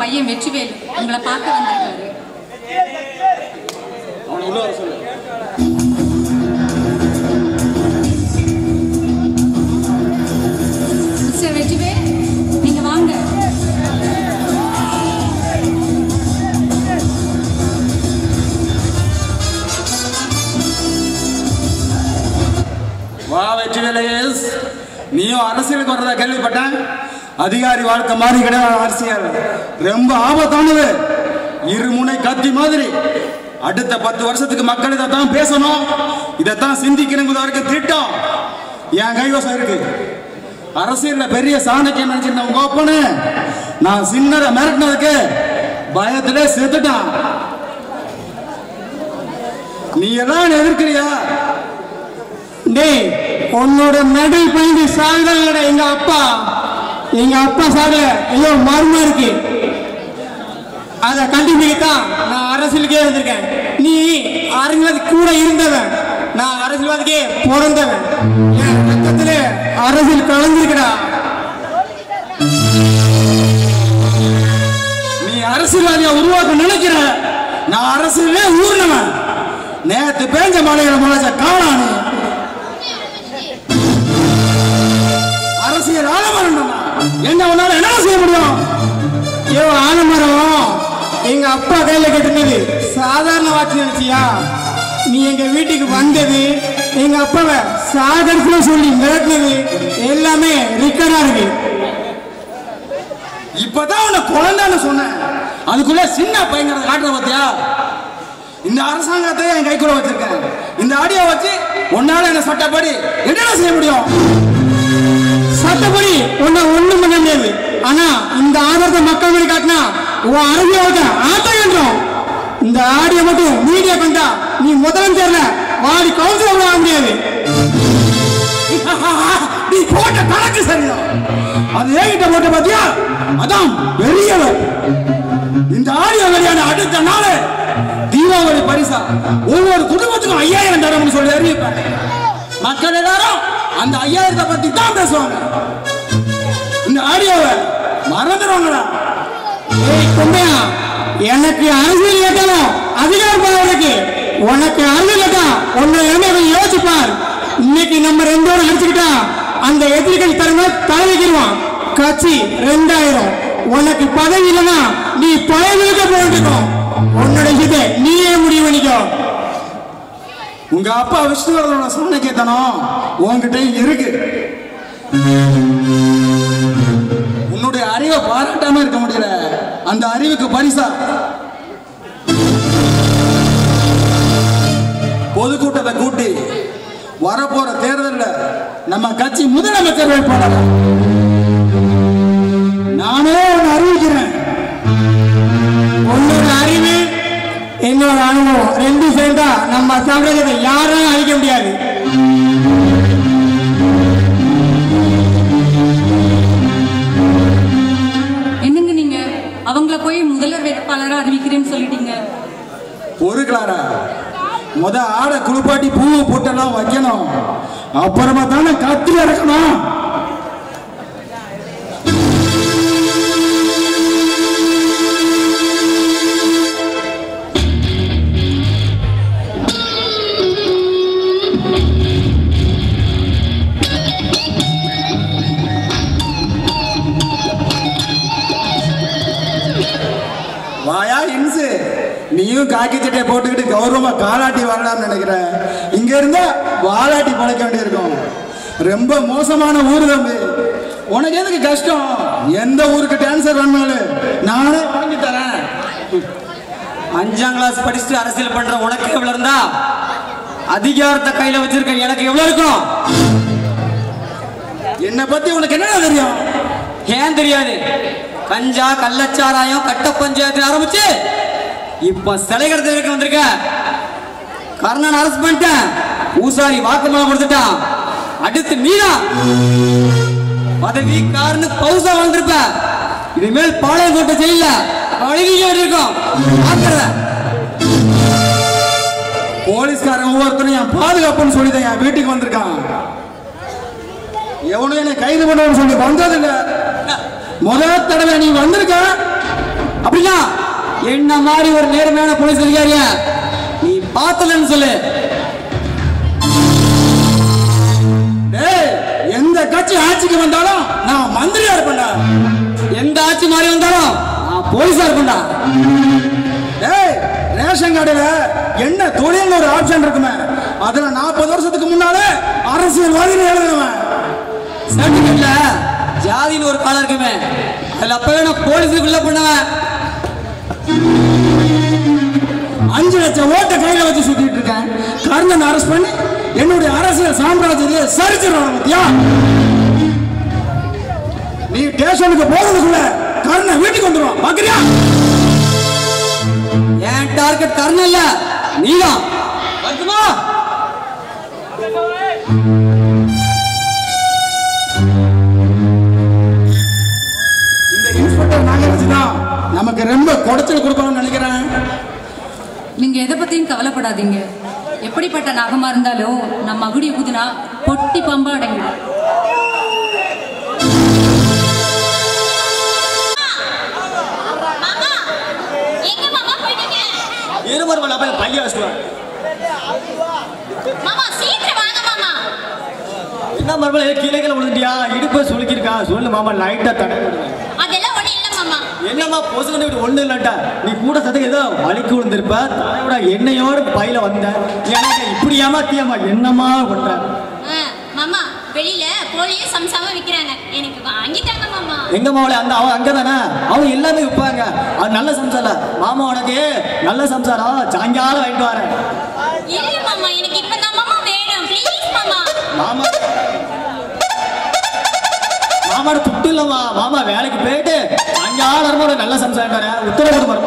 பையன் வெற்றிவேல் உங்களை பார்க்க வந்திருக்காரு அவனை உள்ள வர சொல்லு மிஸ்டர் வெற்றிவேல் நீங்க வாங்க வா வெற்றி வேலையஸ் நீயும் அரசியலுக்கு வர்றதா கேள்விப்பட்டேன் அதிகாரி வாழ்க்கை மாதிரி கிடையாது அரசியல் ரொம்ப ஆபத்தானது இருமுனை கத்தி மாதிரி அடுத்த பத்து வருஷத்துக்கு மக்கள் இதைத்தான் பேசணும் இதைத்தான் சிந்திக்கணுங்கிறது வரைக்கும் திட்டம் என் கைவசம் இருக்கு அரசியல்ல பெரிய சாணக்கியம் நினைச்சிருந்த உங்க ஒப்பனு நான் சின்னதை மிரட்டினதுக்கு பயத்திலே செத்துட்டான் நீ எல்லாம் எதிர்க்கிறியா டேய் உன்னோட மெடல் பயந்து சாகலடா எங்க அப்பா எங்க அப்பா சாகல ஐயோ மர்மம் இருக்கு அதை கண்டுபிடிக்கத்தான் நான் அரசியலுக்கே வந்திருக்கேன் நீ அரசியல்வாதி கூட இருந்தவன் நான் அரசியல்வாதிக்கே பிறந்தவன் என் ரத்தத்துல அரசியல் கலந்துருக்கடா நீ அரசியல்வாதியா உருவாக்க நினைக்கிற நான் அரசியலே ஊர்னவன் நேத்து பேஞ்ச மலையில முளைச்ச காணானு அரசியல் ஆலமரம் என்ன உன்னால என்ன செய்ய முடியும் ஐயோ ஆலமரம் எங்க அப்பா கையில கட்டுனது சாதாரண வாட்சி நினைச்சியா நீ எங்க வீட்டுக்கு வந்தது எங்க அப்பாவை சாகரத்துல சொல்லி மிரட்டினது எல்லாமே ரிக்கார்டா இருக்கு இப்பதான் உன்னை குழந்தைன்னு சொன்னேன் அதுக்குள்ள சின்ன பையங்கிறத காட்டுற பாத்தியா இந்த அரசாங்கத்தை என் கைக்குள்ள வச்சிருக்கேன் இந்த ஆடியோ வச்சு உன்னால என்ன சட்டப்படி என்னென்ன செய்ய முடியும் சட்டப்படி உன்னை ஒண்ணும் பண்ண முடியாது ஆனா இந்த ஆதாரத்தை மக்கள் முன்னாடி காட்டினா உன் அரசியல் ஆட்டம் என்றோம் இந்த ஆடியோ மட்டும் மீடியா கண்டா நீ முதலமைச்சர்ல வாடி கவுன்சிலர் ஆக முடியாது நீ போட்ட கணக்கு சரிதான் அது ஏகிட்ட போட்ட பாத்தியா அதான் பெரிய வேலை. இந்த ஆடியோ வெளியான அடுத்த நாள் தீபாவளி பரிசா ஒவ்வொரு குடும்பத்துக்கும் ஐயாயிரம் தரம்னு சொல்லி அறிவிப்பேன் மக்கள் எல்லாரும் அந்த ஐயாயிரத்தை பத்தி தான் பேசுவாங்க இந்த ஆடியோவை மறந்துடுவாங்களா ஏய் கொண்டையா எனக்கு அரசியல் கேட்டாலும் அதிகாரம் போல உனக்கு உனக்கு அரசியல் கேட்டா உன்னை என்ன கொஞ்சம் யோசிச்சு பார் இன்னைக்கு நம்ம ரெண்டு பேரும் அடிச்சுக்கிட்டா அந்த எதிர்கட்சி தலைமை தலை வைக்கிடுவான் கட்சி ரெண்டாயிரம் உனக்கு பதவி இல்லைன்னா நீ பழைய போயிட்டு உன்னோட இதை நீயே முடிவு பண்ணிக்கோ உங்க அப்பா விஷ்ணுவர்தனோட சாணக்கியத்தனம் உன்கிட்ட இருக்கு உன்னுடைய அறிவை பாராட்டாம இருக்க முடியல அந்த அறிவுக்கு பரிசா பொதுக்கூட்டத்தை கூட்டி வரப்போற தேர்தல்ல நம்ம கட்சி முதலமைச்சர் வேட்பாளர் நானே உன்னை அறிவிக்கிறேன் உன்னோட அறிவு என்னோட அனுபவம் ரெண்டும் சேர்ந்தா நம்ம சாம்ராஜ்யத்தை யாரும் அழிக்க முடியாது என்னங்க நீங்க அவங்கள போய் முதல்வர் வேட்பாளரா அறிவிக்கிறேன்னு சொல்லிட்டீங்க பொறுக்கலாரா முத ஆடை குளிப்பாட்டி பூவு போட்டெல்லாம் வைக்கணும் அப்புறமா தானே கத்தி இறக்கணும் வாயா இன்சு நீயும் காக்கி சட்டையை போட்டுக்கிட்டு கௌரவமா காலாட்டி வரலாம்னு நினைக்கிற இங்க இருந்தா வாலாட்டி பழக்க வேண்டியிருக்கும் ரொம்ப மோசமான ஊர் தம்பி உனக்கு எதுக்கு கஷ்டம் எந்த ஊருக்கு டான்சர் வேணுமாலும் நானே வாங்கி தரேன் அஞ்சாம் கிளாஸ் படிச்சுட்டு அரசியல் பண்ற உனக்கு எவ்வளவு இருந்தா அதிகாரத்தை கையில வச்சிருக்க எனக்கு எவ்வளவு இருக்கும் என்னை பத்தி உனக்கு என்ன தெரியும் ஏன் தெரியாது கஞ்சா கள்ளச்சாராயம் கட்ட பஞ்சாயத்து ஆரம்பிச்சு இப்ப சிலை கடத்த வரைக்கும் வந்திருக்க கர்ணன் அரசு பண்ணிட்டேன் ஊசாரி வாக்குமூலம் கொடுத்துட்டான் அடுத்து மீனா பதவி காரனு பௌசா வந்திருப்ப இனிமேல் பாளையங்கோட்டை ஜெயில அழுகிய இருக்கும் பார்க்கறத போலீஸ்காரன் ஒவ்வொருத்தரும் என் பாதுகாப்புன்னு சொல்லி தான் என் வீட்டுக்கு வந்திருக்கான் எவனும் என்னை கைது பண்ணுவோம்னு சொல்லி வந்ததில்ல முதல் தடவை நீ வந்திருக்க அப்படின்னா என்ன மாதிரி ஒரு நேர்மையான போலீஸ் அதிகாரிய நீ பார்த்தலன்னு சொல்லு டேய் எந்த கட்சி ஆட்சிக்கு வந்தாலும் நான் மந்திரியா இருப்பேன்டா எந்த ஆட்சி மாதிரி வந்தாலும் நான் போலீஸா இருப்பேன்டா டேய் ரேஷன் கார்டுல என்ன தொழில்னு ஒரு ஆப்ஷன் இருக்குமே அதுல நாற்பது வருஷத்துக்கு முன்னாலே அரசியல்வாதின்னு எழுதுனவன் சர்டிபிகேட்ல ஜாதின்னு ஒரு காலம் இருக்குமே அதுல அப்பவே நான் போலீஸுக்குள்ள பண்ணுவேன் அஞ்சு லட்சம் ஓட்டை கையில வச்சு சுத்திட்டு இருக்கேன் கர்ணன் அரெஸ்ட் பண்ணி என்னுடைய அரசியல் சாம்ராஜ்யத்தை சரிச்சிருவாங்க பத்தியா நீ ஸ்டேஷனுக்கு போறதுக்குள்ள கர்ணன் வீட்டுக்கு வந்துருவான் பாக்குறியா என் டார்கெட் கர்ணன் இல்ல நீதான் வருத்தமா இந்த இன்ஸ்பெக்டர் நாகராஜ் தான் நமக்கு ரொம்ப குடைச்சல் கொடுக்கணும்னு நினைக்கிறேன் நீங்க எதை பத்தியும் கவலைப்படாதீங்க எப்படிப்பட்ட நாகமா இருந்தாலும் நம்ம மகுடி ஊதுனா பொட்டி பம்பா அடங்கிடும் மாமா எங்க மாமா போயிட்டீங்க இருமருமல போய் பைய வச்சுட்டு மாமா சீக்கிரம் வாங்க மாமா என்ன மருமல கீழே கீழே விழுந்துட்டியா இடுப்பை சுளுக்கிருக்கா சொல்லு மாமா லைட்டா தடை அதெல்லாம் ஒண்ணு இல்ல மாமா என்னம்மா பொசுக்கன்னு விட்டு ஒண்ணு இல்லட்டா நீ கூட சத்துக்கு ஏதோ வலிக்கு விழுந்திருப்ப தலையோட எண்ணெயோட பையில வந்த எனக்கு இப்படி ஏமாத்தியம்மா என்னம்மா பண்ற ஆ, மாமா வெளியில கோழியும் சம்சாவும் விக்கிறாங்க எனக்கு வாங்கி தாங்க மாமா எங்க மாவளை அந்த அவன் அங்கதானே அவன் எல்லாமே விற்பாங்க அது நல்ல சம்சாரம் மாமா உனக்கு நல்ல சம்சாரம் சாயங்காலம் வாங்கிட்டு வரேன் இல்ல மாமா எனக்கு இப்பதான் மாமா வேணும் ப்ளீஸ் மாமா மாமா மாமாட துட்டு இல்லம்மா மாமா வேலைக்கு போயிட்டு சாயங்காலம் வரும்போது நல்ல சம்சாரம் வரேன் உத்தரவு வரும்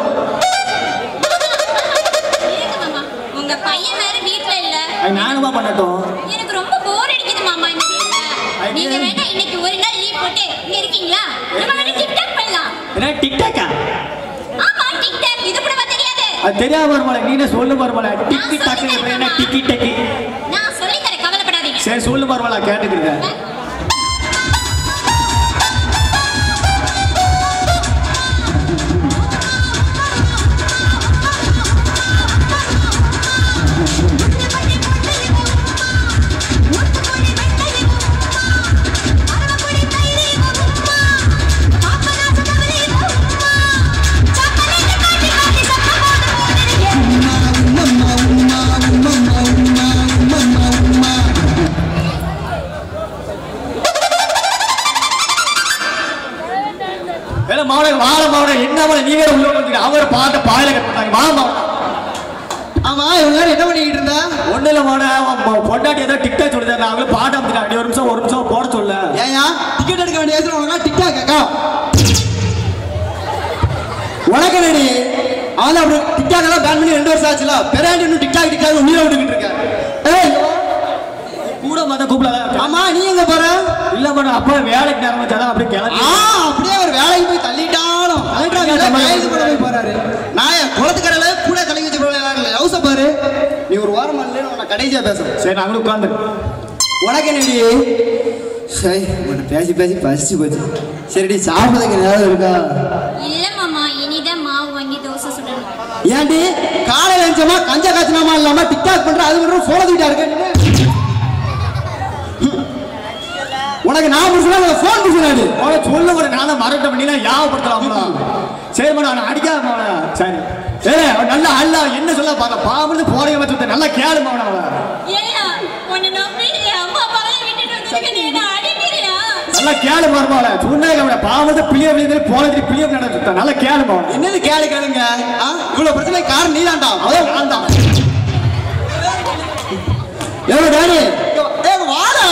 இருங்க மாமா உங்க பையன் வேற வீட்ல இல்ல அது நானுமா பண்ணட்டும் எனக்கு ரொம்ப போர் அடிக்குது மாமா இந்த வீட்ல நீங்க வேணா இன்னைக்கு ஒரு நாள் லீவ் போட்டு இங்க இருக்கீங்களா நம்ம வேணா டிக்டாக் பண்ணலாம் என்ன டிக்டாக்கா ஆமா டிக்டாக் இது கூட தெரியாது அது தெரியாம வருமால நீனே சொல்லு வருமால நான் டிக்கி டாக்கு சொல்லித் தரேன் என்ன மாமா. டிக்கி டக்கி நான் சொல்லி தரேன் கவலைப்படாதீங்க சரி சொல்லு வருமால கேட்டுக்கிறேன் வேலை மாவன வாழ மாவன என்ன மாவன நீ வேற உள்ள வந்து அவர் பாட்ட பாயில கட்டாங்க வா மாவன ஆமா இவங்க நேரம் என்ன பண்ணிக்கிட்டு இருந்தா ஒண்ணு இல்ல மாவன அவன் பொண்டாட்டி ஏதோ டிக்டாக் சொல்லுது நான் அவங்கள பாட்டு அமைச்சிட்டாங்க ஒரு நிமிஷம் ஒரு நிமிஷம் போட சொல்ல ஏயா டிக்கெட் எடுக்க வேண்டிய வயசுல உனக்கு டிக்கெட் கேக்கா உனக்கு நடி அவன் அப்படி டிக்டாக் எல்லாம் பேன் பண்ணி ரெண்டு வருஷம் ஆச்சுல பெராண்டி இன்னும் டிக்டாக் டிக்டாக் உயிரை விட்டுக்கிட்டு இருக்க ஏய் கூட மத கூப்பிடல ஆமா நீ எங்க போற இல்ல மாவன அப்பா வேலைக்கு நேரம் வச்சாதான் அப்படியே கிளம்பி ஆ அப்படியே அவர் வேலைக்கு போய் தள்ளிட்டாலும் கைது பண்ண போய் போறாரு நான் என் குளத்துக்கடையில கூட கலைஞர் வச்சு போறாங்க ஹவுஸ பாரு நீ ஒரு வாரம் இல்லைன்னு உன்னை கடைசியா பேசுறேன் சரி நாங்களும் உட்காந்து உனக்கு என்னடி சரி உன்னை பேசி பேசி பசிச்சு போச்சு சரிடி சாப்பிடுறதுக்கு நேரம் இருக்கா இல்ல மாமா இனிதான் மாவு வாங்கி தோசை சுடணும் ஏன்டி காலையில எழுந்தமா கஞ்ச காய்ச்சினாமா இல்லாம டிக்டாக் பண்ற அது மட்டும் போன தூக்கிட்டா இருக்க உனக்கு நான் புடிச்சா உனக்கு போன் புடிச்சாடி அவனை சொல்ல கூட நான் தான் மறட்ட பண்ணி யாவப்படுத்தலாம்ல சரி மேடம் அவனை அடிக்காத மாவன சரி சரி அவன் நல்லா அல்ல என்ன சொல்ல பார்க்க பாம்பு போறீங்க வச்சு நல்லா கேளு மாவன அவன் ஏயா உன்னை நம்பி என் அம்மா அப்பாவெல்லாம் விட்டுட்டு வந்திருக்க நீ என்ன அடிக்கிறியா நல்லா கேளு மாறுமால சொன்னாங்க அவனை பாம்பு பிள்ளைய விழுந்து போனது பிள்ளைய நடந்து நல்லா கேளு மாவன என்னது கேளு கேளுங்க ஆ? இவ்வளவு பிரச்சனை காரணம் நீதான்டா அதான் நான் தான் எவ்வளவு டாடி ஏய் வாடா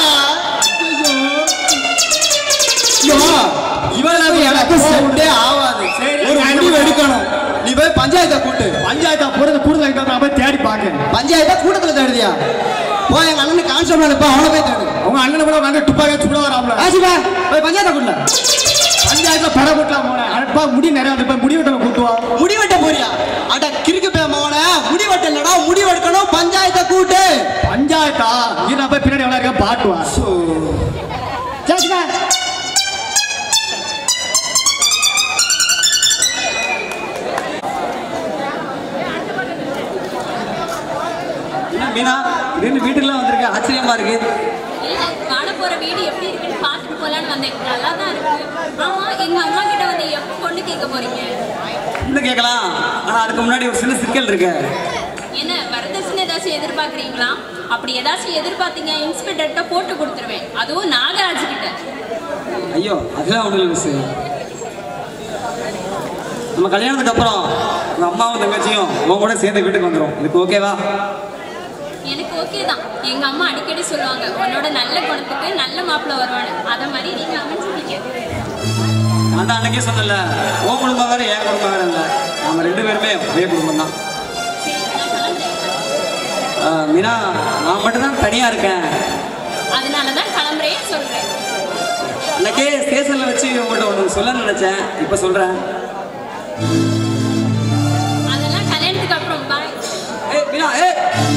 ஐயோ இவன் எனக்கு செட்டே ஆகாது சரி, ஒரு நான் முடிவு என்ன எடுக்கணும் நீ போய் பஞ்சாயத்தை கூட்டு பஞ்சாயத்தா போறது கூடுதல் நான் போய் தேடி பார்க்கேன் பஞ்சாயத்தை கூட்டத்துல தேடுதியா போய் எங்க அண்ணனுக்கு கான்ஸ்டபிள் அனுப்ப அவனை போய் தேடு அவங்க அண்ணன் கூட வந்து துப்பாக்கி சுட வராமல ஆசிபா போய் பஞ்சாயத்தை கூட்டல பஞ்சாயத்துல பட போட்டலாம் போனேன் அனுப்பா முடி நிறைய வந்து போய் முடி வெட்டணும் கூட்டுவா முடிவெட்ட போறியா அட கிறுக்கு பே மகனே முடிவெட்ட இல்லடா முடிவெடுக்கணும் பஞ்சாயத்தை கூட்டு பஞ்சாயத்தா இது நான் போய் பின்னாடி எவ்வளோ இருக்கா பாட்டுவா ஜாசிபா பார்க்க ஆச்சரியமா இருக்கு இல்ல வாழ போற வீடு எப்படி இருக்குன்னு பார்த்துட்டு போலான்னு வந்தேன் நல்லா தான் இருக்கு ஆமா எங்க அம்மா கிட்ட வந்து எப்போ பொண்ணு கேட்க போறீங்க இன்னும் கேட்கலாம் ஆனா அதுக்கு முன்னாடி ஒரு சின்ன சிக்கல் இருக்கு என்ன வரதட்சணை ஏதாச்சும் எதிர்பார்க்குறீங்களா அப்படி ஏதாச்சும் எதிர்பார்த்தீங்க இன்ஸ்பெக்டர்கிட்ட போட்டு கொடுத்துருவேன் அதுவும் நாகராஜ் கிட்ட ஐயோ அதெல்லாம் ஒன்றும் இல்லை மிஸ் நம்ம கல்யாணத்துக்கு அப்புறம் உங்க அம்மாவும் தங்கச்சியும் உன் கூட சேர்ந்து வீட்டுக்கு வந்துடும் இதுக்கு ஓகேவா எனக்கு ஓகே தான் எங்க அம்மா அடிக்கடி சொல்லுவாங்க உன்னோட நல்ல குணத்துக்கு நல்ல மாப்பிள்ளை வருவான்னு அத மாதிரி நீங்க அமைஞ்சிருக்கீங்க நான் தான் அன்னைக்கே சொன்னல உன் குடும்பம் வேற என் குடும்பம் வேற இல்லை நாம ரெண்டு பேருமே ஒரே குடும்பம் தான் சரி நான் கிளம்புறேன் ஆஹ் மீனா நான் மட்டும் தான் தனியா இருக்கேன் அதனால தான் கிளம்புறேன்னு சொல்றேன் அன்னைக்கே ஸ்டேஷன்ல வச்சு உங்கள்கிட்ட ஒன்று சொல்ல நினைச்சேன் இப்போ சொல்றேன் அதெல்லாம் கல்யாணத்துக்கு அப்புறம் பாய் ஏய் மீனா ஏய்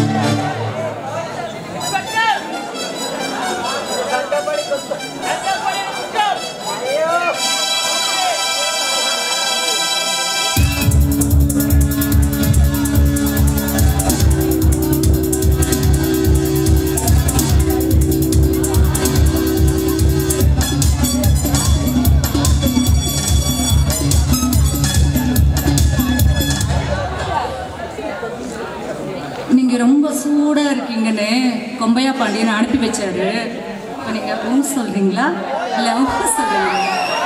நீங்க ரொம்ப சூடா இருக்கீங்கன்னு கொம்பையா பாண்டியன் அனுப்பி வச்சாரு இப்ப நீங்க ஊ சொல்றீங்களா இல்ல உப்பு சொல்றீங்களா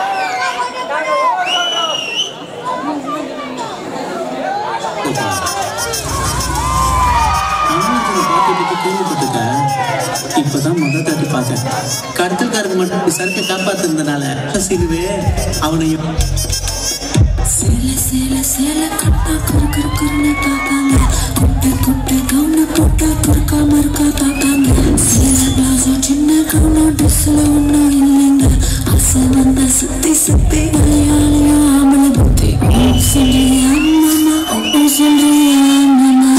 பார்த்துட்டு கேள்விப்பட்டிருக்கேன் இப்பதான் முதல் தாட்டி பார்த்தேன் கடத்தல்காரங்க மட்டும் இப்படி சரக்கை காப்பாத்துறதுனால சிறுவே அவனை சேல சேல சேல கட்டா குறு குறு குறுன்னு பார்ப்பாங்க குட்டை குட்டை கவுன போட்டா குறுக்காம இருக்கா பார்ப்பாங்க சேல பிளாசோ சின்ன கவுன ட்ரெஸ்ல ஒன்றும் இல்லைங்க ஆசை வந்த சுத்தி சுத்தி விளையாளையோ ஆமல புத்தி ஓ சொல்றியா மாமா ஓ சொல்றியா மாமா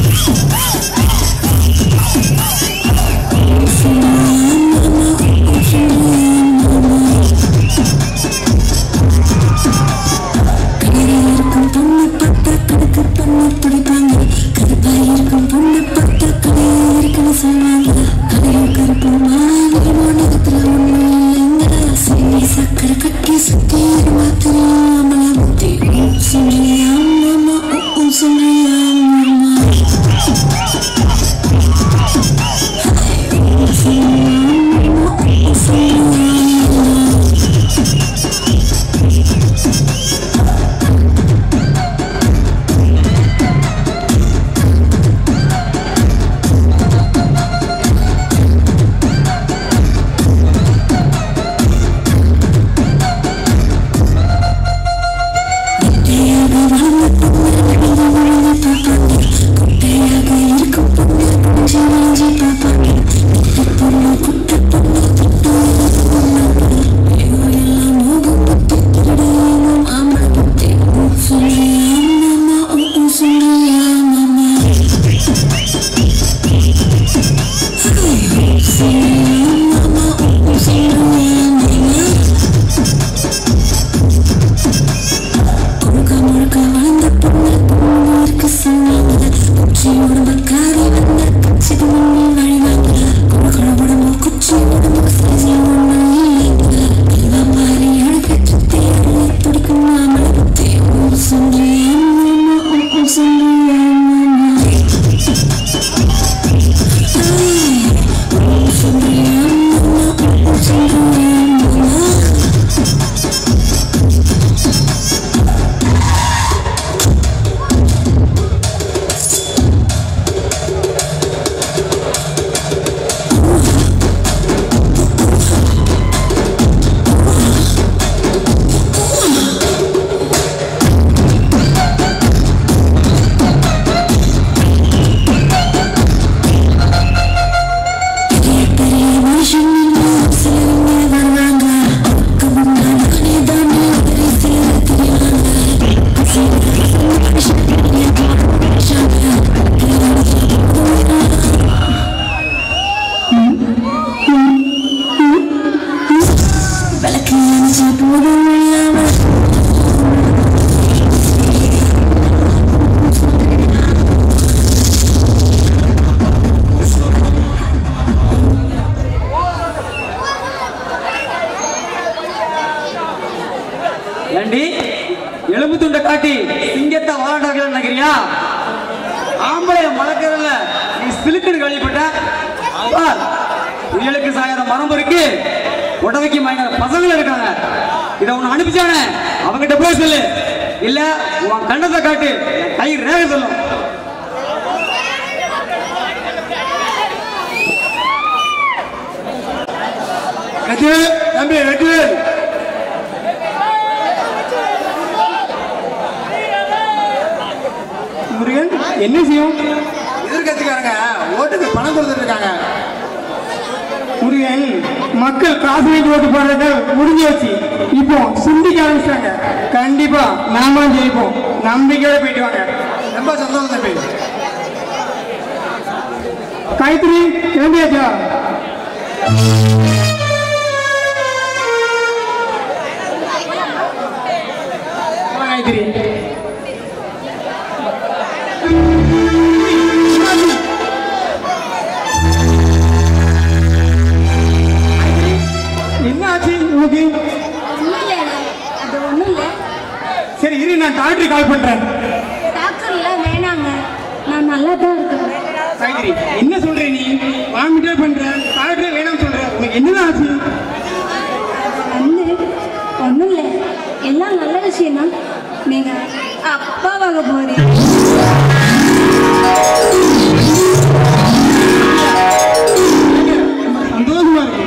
ஓ சொல்றியா மாமா ஓ சொல்றியா மாமா கரையில இருக்கும் பொண்ணு பார்த்தா கணக்கு பண்ண பிடிப்பாங்க கருப்பா இருக்கும் பொண்ணு பார்த்தா கரையில இருக்குன்னு சொல்லுவாங்க கரையும் கருப்புமா நீமோ நிறத்துல ஒண்ணும் இல்லைங்க சீனி சக்கரை கட்டி சுத்தி மாத்திரம் அமல புத்தி சொல்றியா மாமா ஊ சொல்றியா மாமா சொல்றியா மாமா சொல்றியா மாமா குட்டையாக வளர்ந்த பொண்ணு நடந்து வளர்ந்து பார்ப்பாங்க குட்டையாக இருக்கும் பொண்ணு கொஞ்சி வாஞ்சி பார்ப்பாங்க குட்டை பொண்ணு குட்டை பொண்ணு குட்டை பொண்ணு ஐயோ எல்லாம் மோகம் பத்தி திருடையும் ஆமா பத்தி சொல்றியா மாமா ஊ சொல்றியா மாமா சொல்றியா மாமா ஊ சொல்றியா மாமா முழுக்க முழுக்க வளர்ந்த பொண்ணு பொண்ணு இருக்க சொன்னாங்க குச்சி உடம்புக்காரி வந்த குச்சிக்கு முன்னே வழிவாங்க குழகுழ உடம்பு குச்சி உடம்பு சைஸ்ல ஒண்ணு இல்லைங்க இவ மாதிரி அழக சுத்தி அள்ளி பிடிக்கும் மாமலை பத்தி ஊ சொல்றியா மாமா ஊ சொல்றியா மாமா ஊ சொல்றியா மாமா ஊ சொல்றியா மாமா பெரிய பெரிய மனுஷங்க சிலருங்க வருவாங்க அதுக்கு முன்னாடி நானே தானே ஒரு சிலர் தெரியாங்க விளக்கு அணைச்சா போதும் இல்லாம ஆம்பளைய மலக்கிறல்ல நீ சிலுக்குன்னு கழிப்பட்ட பார், புயலுக்கு சாயிற மரம் இருக்கு உடவைக்கு மயங்கிற பசங்களும் இருக்காங்க இதை உன்னை அனுப்பிச்சானே அவங்கிட்ட போய் சொல்லு இல்ல உன் கண்ணத்தை காட்டு என் கை ரேக சொல்லும் வெற்றிவேல் தம்பி வெற்றிவேல் முருகன் என்ன செய்யும் எதிர்கட்சிக்காரங்க ஓட்டுக்கு பணம் கொடுத்துட்டு இருக்காங்க முருகன் மக்கள் காசு வாங்கி ஓட்டு போடுறது முடிஞ்சு வச்சு இப்போ சிந்திக்க ஆரம்பிச்சிட்டாங்க கண்டிப்பா நாம ஜெயிப்போம் நம்பிக்கையோட போயிட்டு வாங்க ரொம்ப சந்தோஷம் தம்பி காயத்ரி கிளம்பியாச்சா வா, காயத்ரி என்ன ஆச்சு உனக்கு ஒன்றும் இல்லை அது ஒன்றும் இல்லை சரி இரு நான் டாக்டர் கால் பண்றேன் டாக்டர்லாம் வேணாங்க நான் நல்லா தான் இருக்கேன் காயத்ரி என்ன சொல்ற நீ வாமிட்டே பண்ற டாக்டர் வேணாம் சொல்ற உனக்கு என்னதான் ஆச்சு வந்து ஒன்றும் இல்லை எல்லாம் நல்ல விஷயம் தான் நீங்கள் அப்பாவாக போகிறீங்க சந்தோஷமா இருக்கு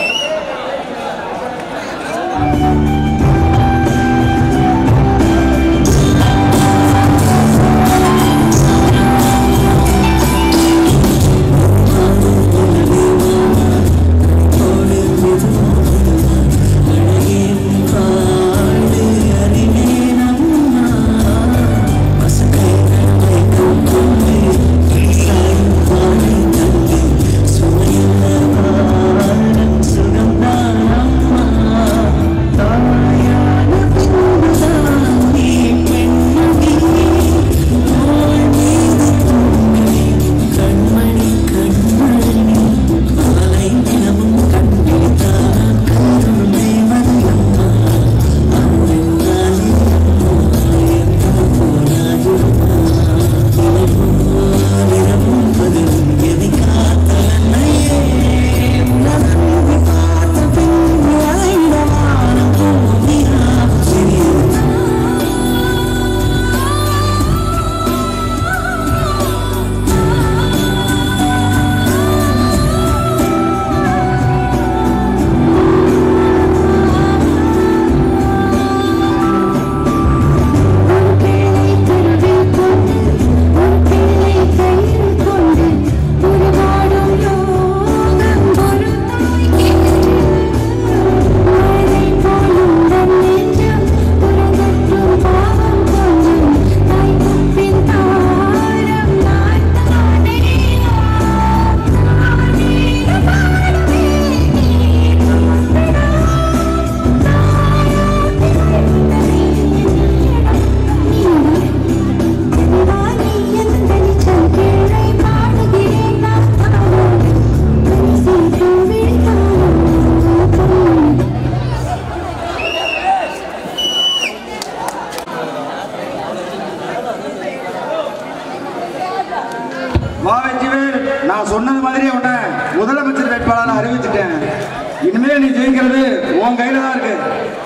வா வெற்றிவேல் நான் சொன்னது மாதிரியே உன்னை முதலமைச்சர் வேட்பாளர் அறிவிச்சிட்டேன் இனிமேல் நீ ஜெயிக்கிறது உன் கையில தான் இருக்கு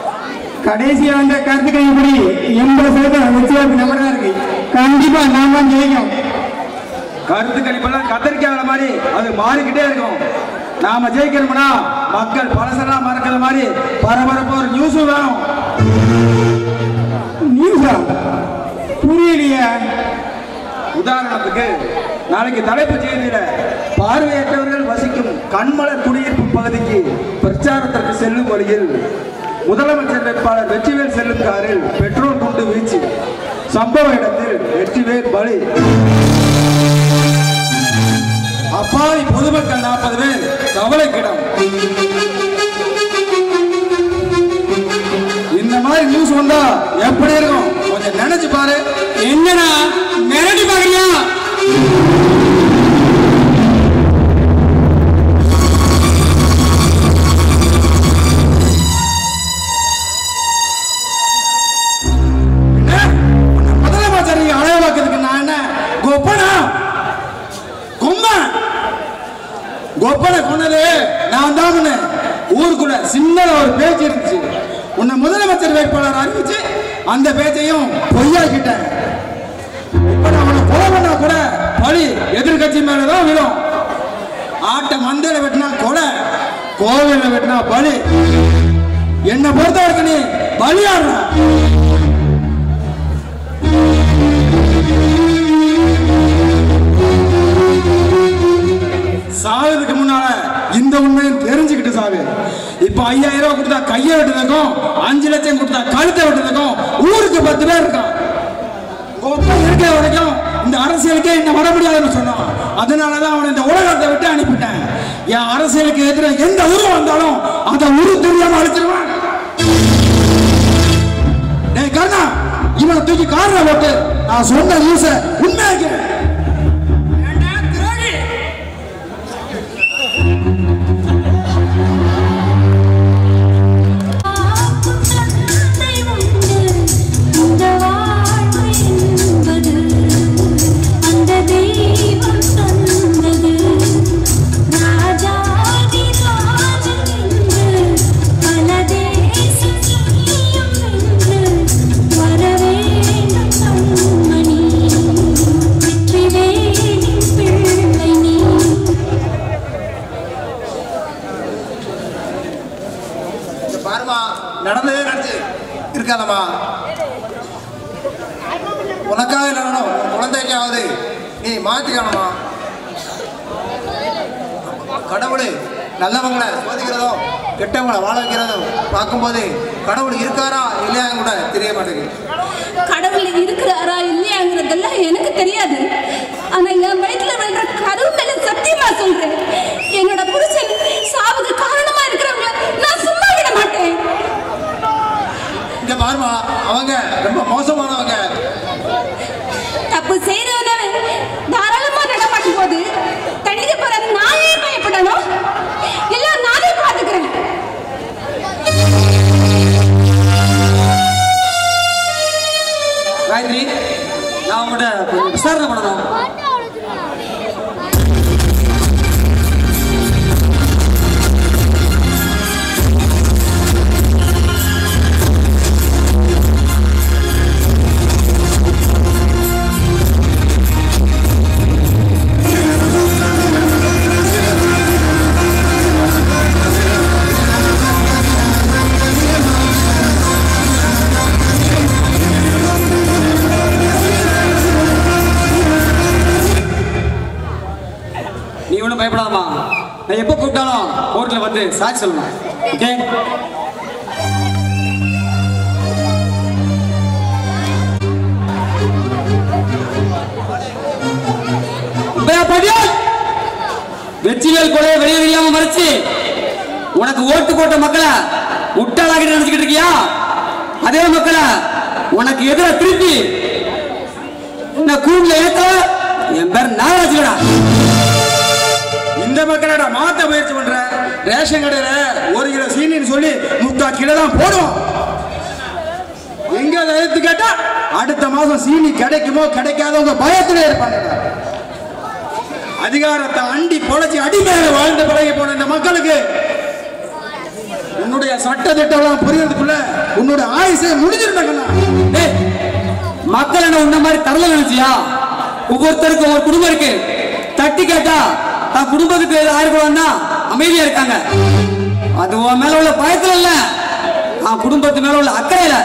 கடைசியா வந்த கருத்து கைப்படி எண்பது சதவீதம் வெற்றியாருக்கு நம்ம தான் இருக்கு கண்டிப்பா நாம தான் ஜெயிக்கும் கருத்து கணிப்பெல்லாம் கத்தரிக்காத மாதிரி அது மாறிக்கிட்டே இருக்கும் நாம ஜெயிக்கணும்னா மக்கள் பழசெல்லாம் மறக்கிற மாதிரி பரபரப்பு ஒரு நியூஸும் வேணும் நியூஸா புரியலையே உதாரணத்துக்கு நாளைக்கு தலைப்பு செய்தியில பார்வையற்றவர்கள் வசிக்கும் கண்மலர் குடியிருப்பு பகுதிக்கு பிரச்சாரத்திற்கு செல்லும் வழியில் முதலமைச்சர் வேட்பாளர் வெற்றிவேல் செல்லும் காரில் பெட்ரோல் குண்டு வீச்சு சம்பவ இடத்தில் வெற்றிவேல் பலி அப்பாவி பொதுமக்கள் நாற்பது பேர் கவலைக்கிடம் இந்த மாதிரி நியூஸ் வந்தா எப்படி இருக்கும் கொஞ்சம் நினைச்சு பாரு என்னடா மிரட்டி பாக்குறியா முதலமைச்சர் நீங்க அலைவாக்கிறதுக்கு நான் என்ன கொப்பனா கொண்டது நான் தான் ஊருக்குள்ள சின்னத ஒரு பேச்சு இருந்துச்சு உன்னை முதலமைச்சர் வேட்பாளர் அறிவிச்சு அந்த பேச்சையும் பொய்யாக்கிட்டேன் இப்ப நான் அவனை கொலை பண்ணா கூட பழி எதிர்கட்சி மேலதான் விழும் ஆட்டை மந்தையில வெட்டினா கொலை கோவில வெட்டினா பலி என்னை பொறுத்த வரைக்கும் நீ பலியாடுற சாவதுக்கு முன்னால இந்த உண்மையை தெரிஞ்சுக்கிட்டு சாவு இப்ப ஐயாயிரம் ரூபாய் கொடுத்தா கையை வெட்டுறதுக்கும் அஞ்சு லட்சம் கொடுத்தா கழுத்தை வெட்டுறதுக்கும் ஊருக்கு பத்து பேர் இருக்கான் உங்க அப்பா இருக்கிற வரைக்கும் இந்த அரசியலுக்கே என்ன வர முடியாதுன்னு சொன்னான் அதனாலதான் அவனை இந்த உலகத்தை விட்டு அனுப்பிட்டேன் என் அரசியலுக்கு எதிர எந்த உருவம் வந்தாலும் அதை உரு தெரியாம அழிச்சிருவான் டேய் கர்ணா இவனை தூக்கி காரண போட்டு நான் சொன்ன நியூஸ உண்மையாக்கிறேன் இந்த வாழ்வு என்பது அந்த தெய்வம் தந்தது ராஜாதி ராஜன் என்று பல தேசம் சொல்லியும் என்று வரவேண்டும் கண்மணி வெற்றிவேலின் பிள்ளை நீ இங்க பாருமா நடந்ததே நடந்து இருக்காதம்மா உனக்காக இல்லைனாலும் உன் குழந்தைக்காவது நீ மாத்திக்கணுமா கடவுள் நல்லவங்களை சோதிக்கிறதோ கெட்டவங்களை வாழ வைக்கிறதோ பார்க்கும்போது கடவுள் இருக்காரா இல்லையான்னு கூட தெரிய மாட்டேங்குது கடவுள் இருக்கிறாரா இல்லையாங்கிறதெல்லாம் எனக்கு தெரியாது ஆனா என் வயிற்றுல விழுற கரு மேல சத்தியமா சொல்றேன் என்னோட புருஷன் சாவுக்கு காரணமா இருக்கிறவங்கள நான் சும்மா விட மாட்டேன் இங்க பாருமா அவங்க ரொம்ப மோசமானவங்க தப்பு செய்யறவன தாராளமா நடமாட்டும் போது தண்டிக்க போற நானே பயப்படணும் எல்லாம் நானே பாத்துக்கிறேன் காயத்ரி நான் உங்கள்கிட்ட கொஞ்சம் விசாரணை பண்ணணும் நீ ஒன்றும் பயப்படாதம்மா நான் எப்போ கூப்பிட்டாலும் கோர்ட்டில் வந்து சாட்சி சொல்லணும் ஓகே வெற்றிவேல் கொலையை வெளியே தெரியாம மறைச்சு உனக்கு ஓட்டு போட்ட மக்களை முட்டாளாகிட்டு நினைச்சுக்கிட்டு இருக்கியா அதே மக்களை உனக்கு எதிர திருப்பி இந்த கூண்டுல ஏத்த என் பேர் நாகராஜுடா இந்த மக்களோட மாத்த முயற்சி பண்ற ரேஷன் கடையில ஒரு கிலோ சீனின்னு சொல்லி முக்கா கிலோ தான் போடுவோம் எங்க அதை எடுத்து கேட்டா அடுத்த மாசம் சீனி கிடைக்குமோ கிடைக்காதவங்க பயத்திலே இருப்பாங்க அதிகாரத்தை அண்டி பொழைச்சி அடிமையில வாழ்ந்து பழகி போன இந்த மக்களுக்கு உன்னுடைய சட்ட திட்டம்லாம் புரியறதுக்குள்ள உன்னோட ஆயுசே முடிஞ்சிருந்தாங்கண்ணா டேய், மக்கள் என்ன உன்ன மாதிரி தரல நினைச்சியா ஒவ்வொருத்தருக்கும் ஒரு குடும்பம் இருக்கு தட்டி கேட்டா தன் குடும்பத்துக்கு ஆயிருக்கணும்னா அமைதியா இருக்காங்க அது உன் மேல உள்ள பயத்துல இல்ல நான் குடும்பத்து மேல உள்ள அக்கறையில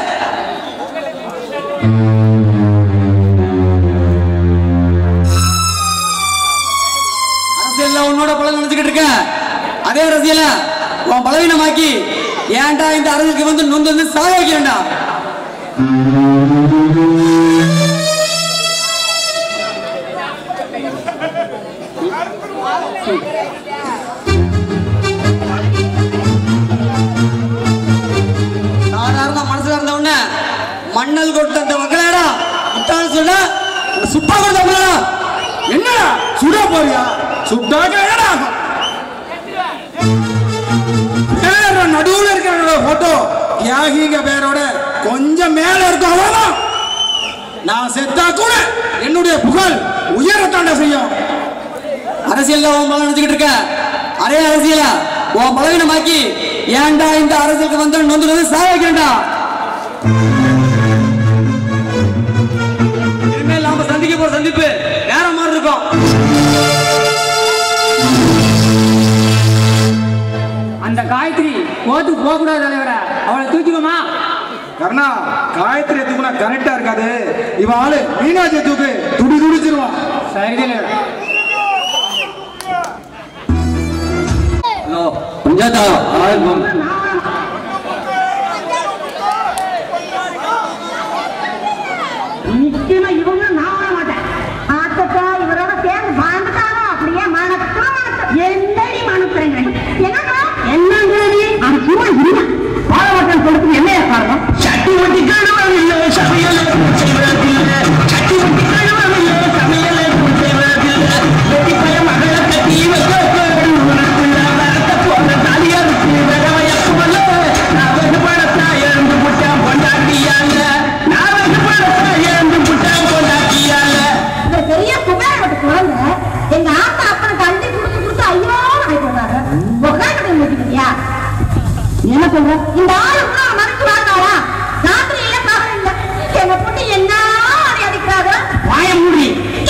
அரசியல்ல உன்னோட பலம் நினைச்சுக்கிட்டு இருக்க அதே அரசியல உன் பலவீனமாக்கி ஏன்டா இந்த அரசியலுக்கு வந்து நொந்து வந்து சாக வைக்க வேண்டாம் சாதாரண மனசுல இருந்த உடனே மண்ணல் கொட்ட அந்த மக்களாடா முட்டாள் சொல்ல சுப்பா கொடுத்த மக்களா என்னடா சுட போறியா சுட்டாக்க என்னடா ஆகும்? பேர நடுவுல இருக்கிற போட்டோ தியாகிங்க பேரோட கொஞ்சம் மேல இருக்கும் அவ்வளவுதான் நான் செத்தா கூட என்னுடைய புகழ் உயரத்தாண்ட செய்யும் அரசியல்ல உன் மேல நினைச்சுக்கிட்டு இருக்க அரே அரசியலா உன் பலவீனமாக்கி ஏன்டா இந்த அரசியலுக்கு வந்து நொந்துறது சாவிக்கண்டா இனிமேல் நாம சந்திக்க போற சந்திப்பு வேற மாதிரி இருக்கும் அந்த காயத்ரி கோத்துக்கு போக கூடாது தலைவர அவளை தூக்கிக்கோமா கர்ணா காயத்ரி தூக்குனா கரெக்டா இருக்காது இவ ஆளு மீனாட்சி தூக்கு துடி துடிச்சிருவான் சரி தலைவர ஹலோ பஞ்சாயத்தா ஆரம்பம் நிச்சயமா இவங்க நான் வர மாட்டேன் ஆத்தக்கா இவரோட சேர்ந்து வாழ்ந்துட்டாரோ அப்படியே மனத்தா என்னடி மனத்துறங்க என்னங்க என்னங்கிறது அது சும்மா இல்ல பாலவட்டம் கொடுத்து என்னைய காரணம் சட்டி ஒட்டி கழுவவில்லை சமையல் செய்வதில்லை சட்டி ஒட்டி கழுவவில்லை சமையல் செய்வதில்லை வெட்டி பய மகளை கட்டி வைக்க வரத்த போல தாலியா இருக்கு வரவைய போல நான் வெகு படத்தா எழுந்து முட்டான் கொண்டாட்டியாங்க நான் வெகு படத்தா எழுந்து முட்டான் கொண்டாட்டியாங்க இந்த பெரிய குபேரவட்டு குழந்தை எங்க ஆத்தா அப்பனுக்கு அள்ளி கொடுத்து கொடுத்து ஐயோ ஆகி போட்டாங்க உட்காந்து முடிக்கிறியா என்ன சொல்ற இந்த ஆளு கூட மனசு வாங்காரா ராத்திரி இல்ல பகல் இல்ல எங்க பொண்ணு என்ன ஆடி அடிக்கிறாங்க வாய மூடி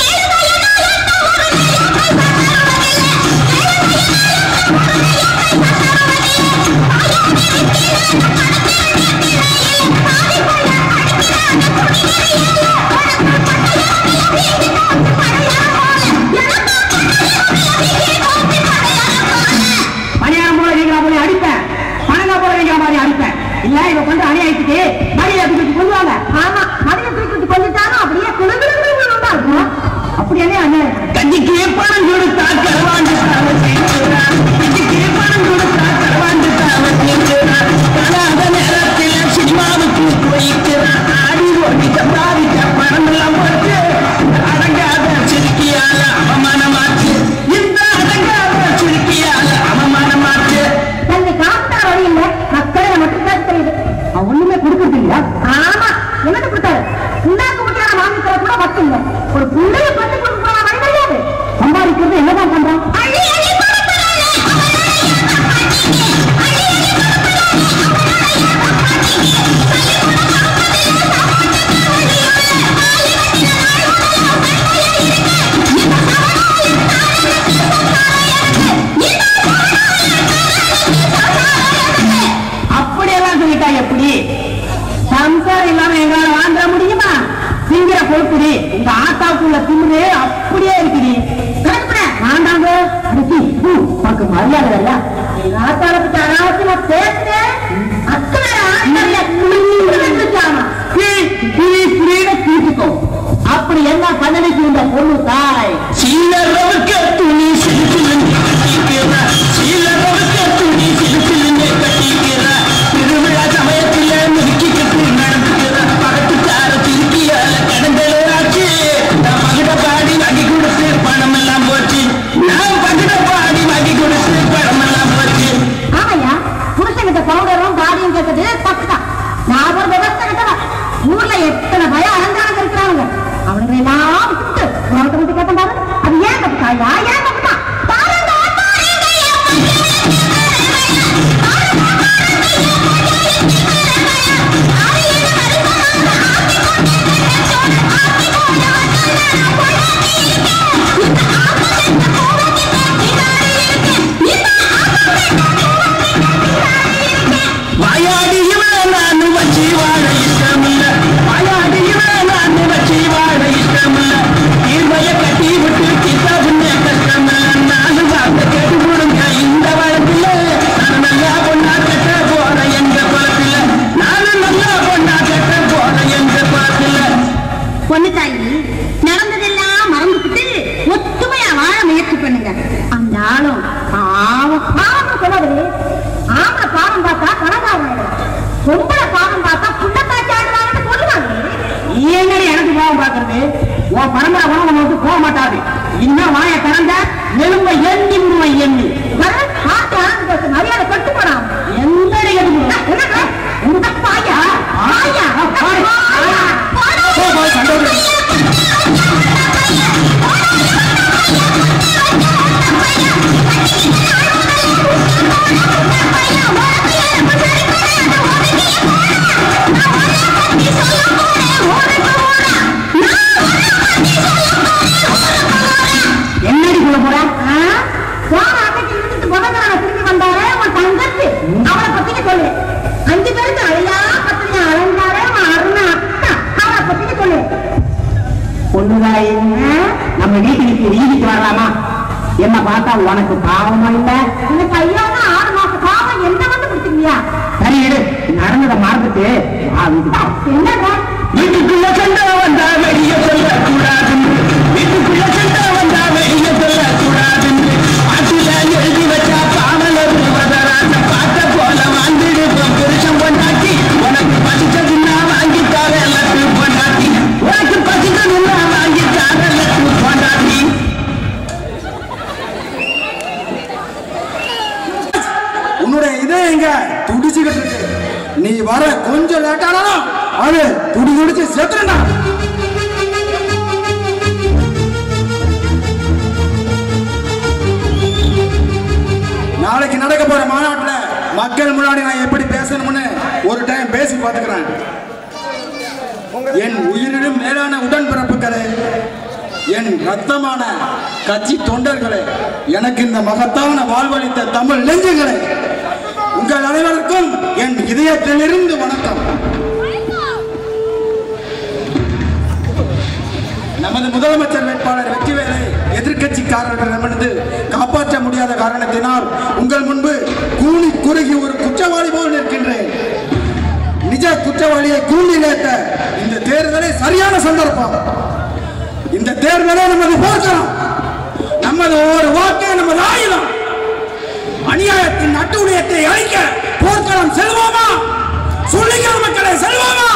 பணியாரம் போல நீங்க போய் அடிப்பேன் பணங்க போல நீங்க மாதிரி அடிப்பேன் இல்ல இவ கொண்டு அணியாயிட்டு மடியில தூக்கி கொள்வாங்க ஆமா மடியில தூக்கி கொண்டுட்டாலும் அப்படியே குழுகுழு இருக்கும் அப்படி என்ன அநியாயம் கஞ்சிக்கு பணம் கொடுத்தா கரவாண்டு கஞ்சிக்கு பணம் கொடுத்தா கரவாண்டு காலாத நேரத்தில் சினிமாவுக்கு போய்க்கிறான் ஆடி ஓடி சம்பாதிச்ச பணம் எல்லாம் போட்டு அடங்காத சிரிக்கியால அவமானமாச்சு இந்த அடங்காத சிரிக்கியால அவமானமாச்சு தன்னை காத்தா வழி இல்ல மக்களை மட்டும் பேச தெரியுது அவன் ஒண்ணுமே கொடுக்கறது இல்லையா ஆமா என்னது கொடுத்தாரு புண்ணாக்கு முட்டியான வாங்கி தர கூட மட்டும் இல்ல ஒரு புள்ளைய பண்ணி கொடுக்க போன வழி கிடையாது சம்பாதிக்கிறது என்னதான் பண்றான் அள்ளி அள்ளி அப்படியெல்லாம் சொல்லிட்டா எப்படி சம்சாரம் இல்லாம எங்களால வாழ்ந்துட முடியுமா சிங்கிற பொறுப்புடி உங்க ஆத்தாவுக்குள்ள திமுரு அப்படியே இருக்குடி வேண்டாங்க அடிச்சி உனக்கு மரியாதை இல்ல எங்க ஆத்தாவை பத்தி அனாவசியமா பேசுறேன் அத்தனை அப்படி என்ன பண்ணனுக்கு இந்த பொண்ணு தாய் சீலரவுக்கு துணி சிலுசிலுங்க கட்டிக்கிறா சீலரவுக்கு துணி சிலுசிலுங்க கட்டிக்கிறா திருவிழா சமயத்துல முறுக்கி கட்டி நடந்துக்கிறா பக்கத்துக்கார திருப்பியால கடந்தலாச்சு நான் மகிட பாடி வாங்கி கொடுத்து பணம் எல்லாம் போச்சு நான் பகிட பாடி வாங்கி கொடுத்து பணம் எல்லாம் போச்சு ஆமையா புருஷன்கிட்ட பவுடரும் பாடியும் கேட்டது தப்புதான் நான் ஒரு விவசாய கிட்டவன் ஊர்ல எத்தனை பயம் அலங்காரம் இருக்கிறாங்க அவனுங்களை எல்லாம் விட்டு உனக்கு மட்டும் கேட்டேன் பாரு அது ஏன் தப்பு தாயா ஏன் தப்பு தான் பாருங்க வாயாடியுமே நான் வச்சி வாழ இஷ்டமில்ல வாயாடியுமே நான் வச்சி வாழ இஷ்டமில்ல தீர்வைய கட்டி விட்டு கிட்டாதுன்னு கஷ்டமில்ல நானும் வார்த்தை கேட்டு கொடுங்க இந்த வழக்கில் நான் நல்லா பொண்ணா கட்ட போறேன் எங்க குளத்தில் நானும் நல்லா பொண்ணா கட்ட போறேன் எங்க குளத்தில் பொண்ணு தாயி நடந்ததெல்லாம் மறந்துக்கிட்டு ஒத்துமையா வாழ முயற்சி பண்ணுங்க அந்த ஆளும் பாவம் பாவம் சொல்லாது ஆம்பளை பாவம் பார்த்தா கணக்காக பொம்பளை பாவம் பார்த்தா புள்ளத்தாச்சி ஆடுவாங்கன்னு சொல்லுவாங்க என்னடி எனக்கு பாவம் பார்க்கறது உன் பரம்பரை உணவு நம்ம விட்டு போக மாட்டாது இன்னும் வாய திறந்த எலும்ப எண்ணி விடுவேன் எண்ணி மரியாதை கட்டு போடாம எந்த கட்டு பாயா ஆயா சண்டை சொல்லு அஞ்சு பேருக்கு அழியா பத்திரிக்கை அலங்காரே அருணா அக்கா அவரை பத்திரிக்கை சொல்லு பொண்ணுதாய் நம்ம வீட்டுக்கு வீதிக்கு வரலாமா என்ன பார்த்தா உனக்கு பாவமா இல்ல இந்த பையன் ஆறு மாசம் பாவம் என்ன வந்து கொடுத்தீங்க சரி எடு நடந்ததை மறந்துட்டு வா வீட்டுக்கு என்னங்க வீட்டுக்குள்ள சண்டை வந்தா வெளிய சொல்லக்கூடாது வீட்டுக்குள்ள சண்டை வந்தா வெளிய சொல்லக்கூடாது பாட்டுல எழுதி வச்சா பாவல விவதராஜ பார்த்த போல வாழ்ந்துடுவோம் புருஷன் பொண்டாட்டி உனக்கு பசிச்சதுன்னா வாங்கி தர லட்டு பொண்டாட்டி உனக்கு பசிச்சதுன்னா வாங்கி தர லட்டு பொண்டாட்டி உன்னுடைய இதயம் எங்க துடிச்சுக்கிட்டு இருக்கு நீ வர கொஞ்சம் லேட்டானாலும் அது துடி துடிச்சு செத்துறா நாளைக்கு நடக்க போற மாநாட்டுல மக்கள் முன்னாடி நான் எப்படி பேசணும்னு ஒரு டைம் பேசி பார்த்துக்கிறேன் என் உயிரினும் மேலான உடன்பிறப்புகளே என் ரத்தமான கட்சி தொண்டர்களே எனக்கு இந்த மகத்தான வாழ்வளித்த தமிழ் நெஞ்சுகளே உங்கள் அனைவருக்கும் என் இதயத்திலிருந்து வணக்கம் நமது முதலமைச்சர் வேட்பாளர் வெற்றிவேலை எதிர்க்கட்சிக்காரர்களிடமிருந்து காப்பாற்ற முடியாத காரணத்தினால் உங்கள் முன்பு கூனி குறுகி ஒரு குற்றவாளி போல் நிற்கின்றேன் நிஜ குற்றவாளியை கூண்டில் ஏற்ற இந்த தேர்தலை சரியான சந்தர்ப்பம் இந்த தேர்தலை நமது போர்க்களம் நமது ஒவ்வொரு வாக்கே நமது ஆயுதம் அநியாயத்தின் நட்டுடையத்தை அழிக்க போர்க்களம் செல்வோமா சொல்லுங்க மக்களை செல்வோமா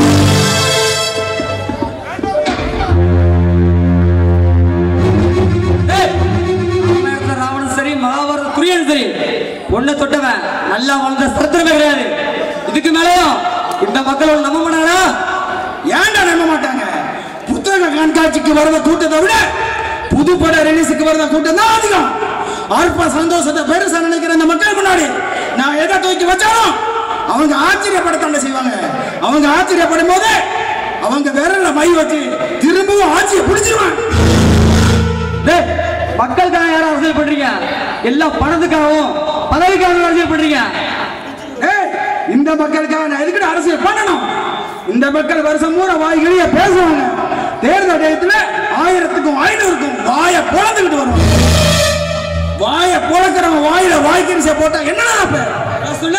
ராமாயணத்துல ராவணன் சரி மகாபாரத துரியன் சரி பொண்ணை தொட்டவன் நல்லா வளர்ந்த சரித்திரமே கிடையாது இதுக்கு மேலேயும் இந்த மக்கள் நம்ப மாட்டாங்களா ஏன்டா நம்ப மாட்டாங்க புத்தக கண்காட்சிக்கு வரத கூட்டத்தை விட புதுப்பட ரிலீஸுக்கு வரத கூட்டம் தான் அதிகம் அற்ப சந்தோஷத்தை பெருசா நினைக்கிற இந்த மக்கள் முன்னாடி நான் எதை தூக்கி வச்சாலும் அவங்க ஆச்சரியப்படத்தாண்ட செய்வாங்க அவங்க ஆச்சரியப்படும் போது அவங்க விரல்ல மை வச்சு திரும்பவும் ஆட்சியை பிடிச்சிருவாங்க டேய், மக்களுக்காக யாரும் அரசியல் பண்றீங்க எல்லாம் பணத்துக்காகவும் பதவிக்காகவும் அரசியல் பண்றீங்க ஏய், இந்த மக்களுக்காக நான் எதுக்கு அரசியல் பண்ணணும் இந்த மக்கள் வருஷம் பூரா வாய்களிய பேசுவாங்க தேர்தல் டயத்துல ஆயிரத்துக்கும் ஐநூறுக்கும் வாயை பொழந்துக்கிட்டு வருவாங்க வாயை பொழக்கிறவங்க வாயில வாய்க்கரிசை போட்டா என்னடா அப்ப நான் சொன்னா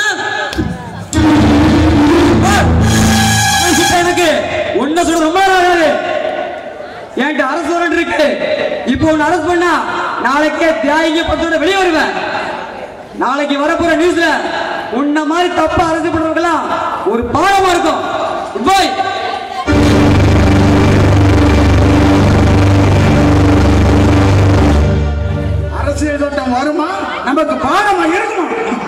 எனக்கு ஒன்ன சொல்ல ரொம்ப நாளாது என்கிட்ட அரசு வரண்டு இருக்கு இப்போ ஒன்னு அரசு பண்ணா நாளைக்கே தியாகிங்க பத்தோட வெளியே வருவேன் நாளைக்கு வரப்போற நியூஸ்ல உன்ன மாதிரி தப்பா அரசு பண்றவங்கலாம் ஒரு பாடமா இருக்கும் குட் பை அரசியல் சட்டம் வருமா நமக்கு பாடமா இருக்குமா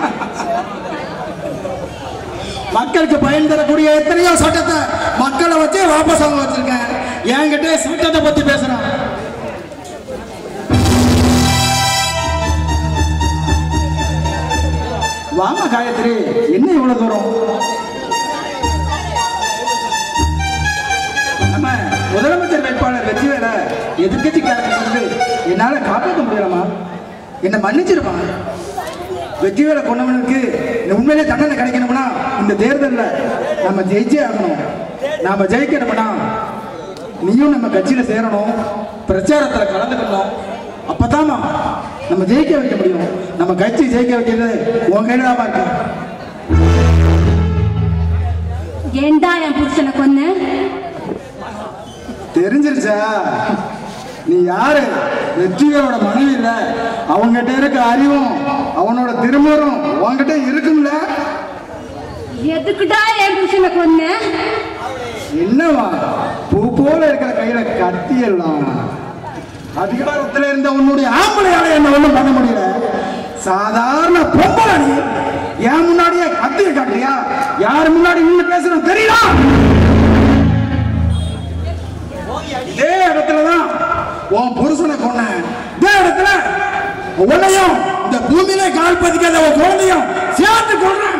மக்களுக்கு பயன் தரக்கூடிய எத்தனையோ சட்டத்தை மக்களை வச்சே வாபஸ் வாங்க வச்சிருக்கேன் என்கிட்ட சட்டத்தை பத்தி பேசுறேன் வாமா காயத்ரி என்ன இவ்வளவு தூரம் நம்ம முதலமைச்சர் வேட்பாளர் வெற்றிவேலை எதிர்கட்சிக்காரங்க வந்து என்னால காப்பாற்ற முடியலமா என்னை மன்னிச்சிருமா வெற்றிவேலை கொண்டவனுக்கு இந்த உண்மையிலே தண்டனை கிடைக்கணும்னா இந்த தேர்தல்ல நம்ம ஜெயிச்சே ஆகணும் நாம ஜெயிக்கணும்னா நீயும் நம்ம கட்சியில சேரணும் பிரச்சாரத்துல கலந்துக்கணும் அப்பதாம்மா நம்ம ஜெயிக்க வைக்க முடியும் நம்ம கட்சி ஜெயிக்க வைக்கிறது உன் கையில தான் இருக்கு ஏண்டா என் புருஷனை கொன்னு தெரிஞ்சிருச்சா நீ யாரு வெற்றிகளோட மனைவி இல்ல அவங்ககிட்ட இருக்க அறிவும் அவனோட திரும்பரும் உன்கிட்ட இருக்கும்ல எதுக்குடா என் புருஷனை கொன்னு என்னவா பூ போல இருக்கிற கையில கத்தி எல்லாம் அதிகாரத்துல இருந்த உன்னுடைய ஆம்பளையால என்ன ஒண்ணும் பண்ண முடியல சாதாரண பொம்பளை நீ என் முன்னாடியே கத்திய காட்டியா யார் முன்னாடி நின்னு பேசுறோம் தெரியுதா இதே இடத்துலதான் உன் புருஷனை கொன்ன இதே இடத்துல உன்னையும் இந்த பூமியில கால் பதிக்காத உன் குழந்தையும் சேர்த்து கொள்றேன்